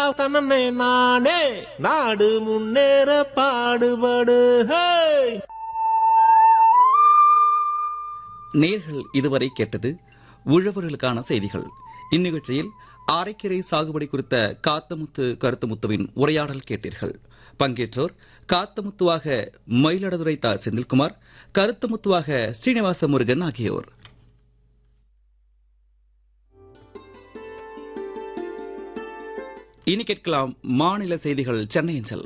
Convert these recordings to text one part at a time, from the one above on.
தன்னே நானே நாடு முன்னேற பாடுபடு ஹே நேர்கள் இதுவரை கேட்டது உழவர்களுக்கான செய்திகள் இந்நிகழ்ச்சியில் அரைக்கீரை சாகுபடி குறித்த காத்தமுத்து கருத்துமுத்துவின் உரையாடல் கேட்டீர்கள் பங்கேற்றோர் காத்தமுத்துவாக மயிலாடுதுறை தா செந்தில்குமார் கருத்துமுத்துவாக ஸ்ரீனிவாச முருகன் ஆகியோர் இனி கேட்கலாம் மாநில செய்திகள் சென்னை அஞ்சல்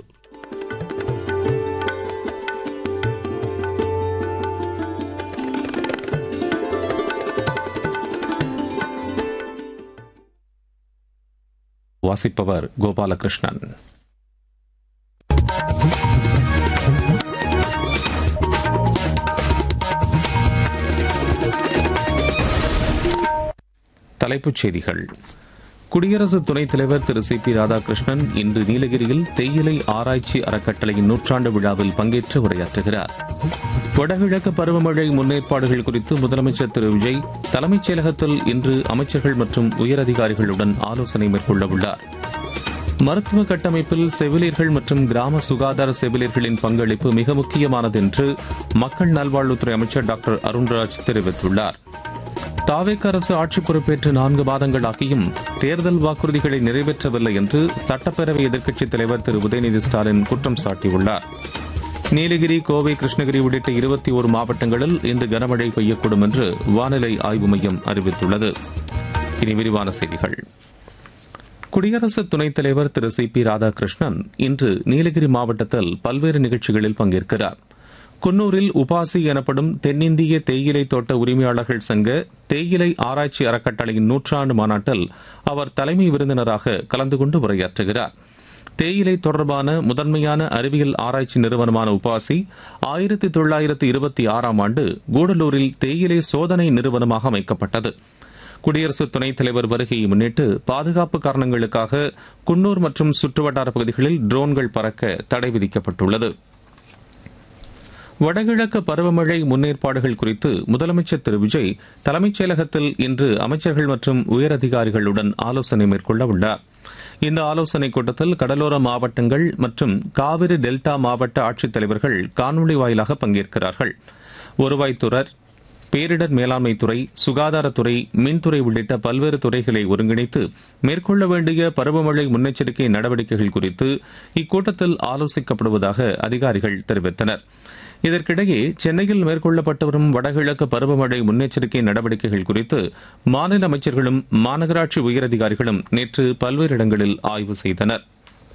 வாசிப்பவர் கோபாலகிருஷ்ணன் தலைப்புச் செய்திகள் குடியரசு துணைத் தலைவர் திரு சி பி ராதாகிருஷ்ணன் இன்று நீலகிரியில் தேயிலை ஆராய்ச்சி அறக்கட்டளையின் நூற்றாண்டு விழாவில் பங்கேற்று உரையாற்றுகிறார் வடகிழக்கு பருவமழை முன்னேற்பாடுகள் குறித்து முதலமைச்சர் திரு விஜய் தலைமைச் செயலகத்தில் இன்று அமைச்சர்கள் மற்றும் உயரதிகாரிகளுடன் ஆலோசனை மேற்கொள்ள உள்ளார் மருத்துவ கட்டமைப்பில் செவிலியர்கள் மற்றும் கிராம சுகாதார செவிலியர்களின் பங்களிப்பு மிக முக்கியமானது என்று மக்கள் நல்வாழ்வுத்துறை அமைச்சர் டாக்டர் அருண்ராஜ் தெரிவித்துள்ளார் தாவேக்க அரசு ஆட்சி பொறுப்பேற்று நான்கு மாதங்கள் ஆகியும் தேர்தல் வாக்குறுதிகளை நிறைவேற்றவில்லை என்று சட்டப்பேரவை எதிர்க்கட்சித் தலைவர் திரு உதயநிதி ஸ்டாலின் குற்றம் சாட்டியுள்ளார் நீலகிரி கோவை கிருஷ்ணகிரி உள்ளிட்ட இருபத்தி ஒரு மாவட்டங்களில் இன்று கனமழை பெய்யக்கூடும் என்று வானிலை ஆய்வு மையம் அறிவித்துள்ளது இனி விரிவான செய்திகள் குடியரசு துணைத் தலைவர் திரு சி பி ராதாகிருஷ்ணன் இன்று நீலகிரி மாவட்டத்தில் பல்வேறு நிகழ்ச்சிகளில் பங்கேற்கிறார் குன்னூரில் உபாசி எனப்படும் தென்னிந்திய தேயிலை தோட்ட உரிமையாளர்கள் சங்க தேயிலை ஆராய்ச்சி அறக்கட்டளையின் நூற்றாண்டு மாநாட்டில் அவர் தலைமை விருந்தினராக கலந்து கொண்டு உரையாற்றுகிறார் தேயிலை தொடர்பான முதன்மையான அறிவியல் ஆராய்ச்சி நிறுவனமான உபாசி ஆயிரத்தி தொள்ளாயிரத்தி இருபத்தி ஆறாம் ஆண்டு கூடலூரில் தேயிலை சோதனை நிறுவனமாக அமைக்கப்பட்டது குடியரசு துணைத் தலைவர் வருகையை முன்னிட்டு பாதுகாப்பு காரணங்களுக்காக குன்னூர் மற்றும் சுற்றுவட்டார பகுதிகளில் ட்ரோன்கள் பறக்க தடை விதிக்கப்பட்டுள்ளது வடகிழக்கு பருவமழை முன்னேற்பாடுகள் குறித்து முதலமைச்சர் திரு விஜய் தலைமைச் செயலகத்தில் இன்று அமைச்சர்கள் மற்றும் உயரதிகாரிகளுடன் ஆலோசனை மேற்கொள்ள உள்ளார் இந்த ஆலோசனைக் கூட்டத்தில் கடலோர மாவட்டங்கள் மற்றும் காவிரி டெல்டா மாவட்ட ஆட்சித்தலைவர்கள் காணொலி வாயிலாக பங்கேற்கிறார்கள் வருவாய்த்துறை பேரிடர் மேலாண்மை துறை சுகாதாரத்துறை மின்துறை உள்ளிட்ட பல்வேறு துறைகளை ஒருங்கிணைத்து மேற்கொள்ள வேண்டிய பருவமழை முன்னெச்சரிக்கை நடவடிக்கைகள் குறித்து இக்கூட்டத்தில் ஆலோசிக்கப்படுவதாக அதிகாரிகள் தெரிவித்தனர் இதற்கிடையே சென்னையில் மேற்கொள்ளப்பட்டு வரும் வடகிழக்கு பருவமழை முன்னெச்சரிக்கை நடவடிக்கைகள் குறித்து மாநில அமைச்சர்களும் மாநகராட்சி உயரதிகாரிகளும் நேற்று பல்வேறு இடங்களில் ஆய்வு செய்தனர்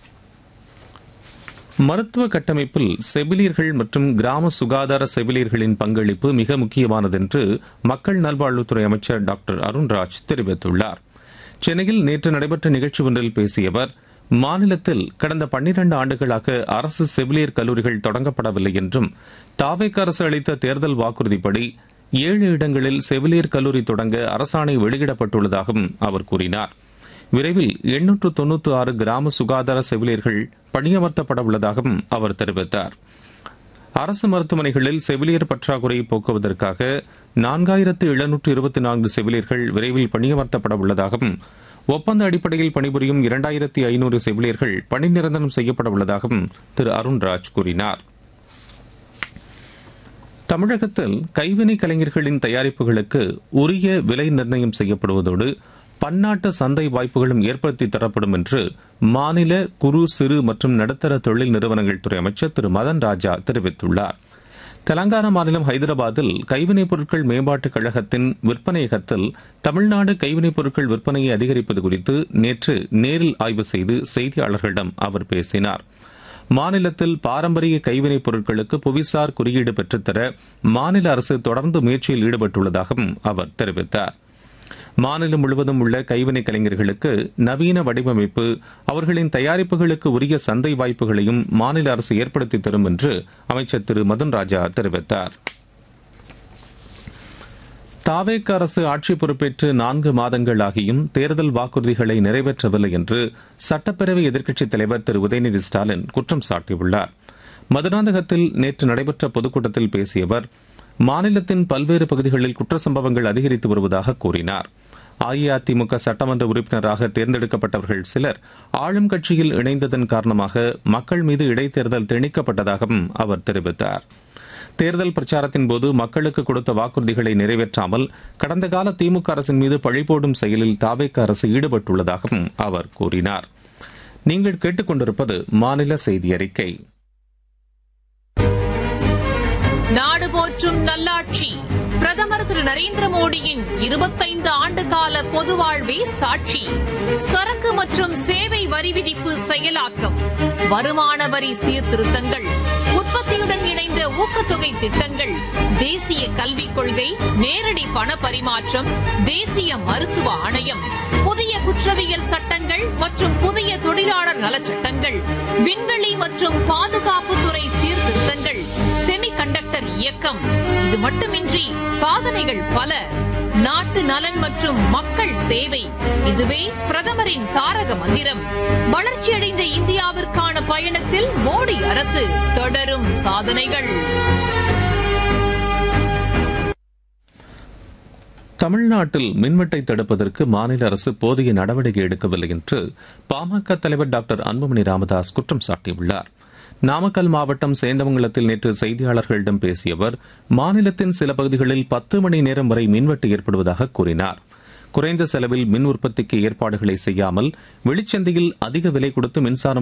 மருத்துவ கட்டமைப்பில் செவிலியர்கள் மற்றும் கிராம சுகாதார செவிலியர்களின் பங்களிப்பு மிக முக்கியமானது என்று மக்கள் நல்வாழ்வுத்துறை அமைச்சர் டாக்டர் அருண்ராஜ் தெரிவித்துள்ளார் சென்னையில் நேற்று நடைபெற்ற நிகழ்ச்சி ஒன்றில் பேசிய அவர் மாநிலத்தில் கடந்த பன்னிரண்டு ஆண்டுகளாக அரசு செவிலியர் கல்லூரிகள் தொடங்கப்படவில்லை என்றும் தாவேக்க அரசு அளித்த தேர்தல் வாக்குறுதிப்படி ஏழு இடங்களில் செவிலியர் கல்லூரி தொடங்க அரசாணை வெளியிடப்பட்டுள்ளதாகவும் அவர் கூறினார் விரைவில் எண்ணூற்று தொன்னூற்று ஆறு கிராம சுகாதார செவிலியர்கள் பணியமர்த்தப்பட உள்ளதாகவும் அவர் தெரிவித்தார் அரசு மருத்துவமனைகளில் செவிலியர் பற்றாக்குறையை போக்குவதற்காக நான்காயிரத்து எழுநூற்று இருபத்தி நான்கு செவிலியர்கள் விரைவில் பணியமர்த்தப்பட உள்ளதாகவும் ஒப்பந்த அடிப்படையில் பணிபுரியும் இரண்டாயிரத்தி ஐநூறு செவிலியர்கள் பணி நிரந்தரம் செய்யப்பட உள்ளதாகவும் திரு அருண்ராஜ் கூறினார் தமிழகத்தில் கைவினை கலைஞர்களின் தயாரிப்புகளுக்கு உரிய விலை நிர்ணயம் செய்யப்படுவதோடு பன்னாட்டு சந்தை வாய்ப்புகளும் ஏற்படுத்தி தரப்படும் என்று மாநில குறு சிறு மற்றும் நடுத்தர தொழில் நிறுவனங்கள் துறை அமைச்சர் திரு மதன் ராஜா தெரிவித்துள்ளார் தெலங்கானா மாநிலம் ஹைதராபாத்தில் கைவினைப் பொருட்கள் மேம்பாட்டுக் கழகத்தின் விற்பனையகத்தில் தமிழ்நாடு கைவினைப் பொருட்கள் விற்பனையை அதிகரிப்பது குறித்து நேற்று நேரில் ஆய்வு செய்து செய்தியாளர்களிடம் அவர் பேசினார் மாநிலத்தில் பாரம்பரிய கைவினைப் பொருட்களுக்கு புவிசார் குறியீடு பெற்றுத்தர மாநில அரசு தொடர்ந்து முயற்சியில் ஈடுபட்டுள்ளதாகவும் அவர் தெரிவித்தார் மாநிலம் முழுவதும் உள்ள கைவினை கலைஞர்களுக்கு நவீன வடிவமைப்பு அவர்களின் தயாரிப்புகளுக்கு உரிய சந்தை வாய்ப்புகளையும் மாநில அரசு ஏற்படுத்தி தரும் என்று அமைச்சர் திரு மதன் ராஜா தெரிவித்தார் தாவேக்க அரசு ஆட்சி பொறுப்பேற்று நான்கு மாதங்கள் ஆகியும் தேர்தல் வாக்குறுதிகளை நிறைவேற்றவில்லை என்று சட்டப்பேரவை எதிர்க்கட்சித் தலைவர் திரு உதயநிதி ஸ்டாலின் குற்றம் சாட்டியுள்ளார் மதுராந்தகத்தில் நேற்று நடைபெற்ற பொதுக்கூட்டத்தில் பேசிய அவர் மாநிலத்தின் பல்வேறு பகுதிகளில் குற்ற சம்பவங்கள் அதிகரித்து வருவதாக கூறினார் அஇஅதிமுக சட்டமன்ற உறுப்பினராக தேர்ந்தெடுக்கப்பட்டவர்கள் சிலர் ஆளும் கட்சியில் இணைந்ததன் காரணமாக மக்கள் மீது இடைத்தேர்தல் திணிக்கப்பட்டதாகவும் அவர் தெரிவித்தார் தேர்தல் பிரச்சாரத்தின் போது மக்களுக்கு கொடுத்த வாக்குறுதிகளை நிறைவேற்றாமல் கடந்த கால திமுக அரசின் மீது பழிபோடும் செயலில் தாவேக்க அரசு ஈடுபட்டுள்ளதாகவும் அவர் கூறினார் நீங்கள் கேட்டுக்கொண்டிருப்பது மாநில செய்தி அறிக்கை நாடு போற்றும் நல்லாட்சி பிரதமர் திரு நரேந்திர மோடியின் இருபத்தைந்து ஆண்டு கால பொது வாழ்வே சாட்சி சரக்கு மற்றும் சேவை வரி விதிப்பு செயலாக்கம் வருமான வரி சீர்திருத்தங்கள் உற்பத்தியுடன் இணைந்த ஊக்கத்தொகை திட்டங்கள் தேசிய கல்விக் கொள்கை நேரடி பண பரிமாற்றம் தேசிய மருத்துவ ஆணையம் புதிய குற்றவியல் சட்டங்கள் மற்றும் புதிய தொழிலாளர் நலச்சட்டங்கள் விண்வெளி மற்றும் பாதுகாப்புத்துறை சீர்திருத்தங்கள் செமி கண்டக்டர் இயக்கம் இது மட்டுமின்றி சாதனைகள் பல நாட்டு நலன் மற்றும் மக்கள் சேவை இதுவே பிரதமரின் தாரக மந்திரம் வளர்ச்சியடைந்த இந்தியாவிற்கான பயணத்தில் மோடி அரசு தொடரும் சாதனைகள் தமிழ்நாட்டில் மின்வெட்டை தடுப்பதற்கு மாநில அரசு போதிய நடவடிக்கை எடுக்கவில்லை என்று பாமக தலைவர் டாக்டர் அன்புமணி ராமதாஸ் குற்றம் சாட்டியுள்ளார் நாமக்கல் மாவட்டம் சேந்தமங்கலத்தில் நேற்று செய்தியாளர்களிடம் பேசிய அவர் மாநிலத்தின் சில பகுதிகளில் பத்து மணி நேரம் வரை மின்வெட்டு ஏற்படுவதாக கூறினார் குறைந்த செலவில் மின் உற்பத்திக்கு ஏற்பாடுகளை செய்யாமல் வெளிச்சந்தையில் அதிக விலை கொடுத்து மின்சாரம்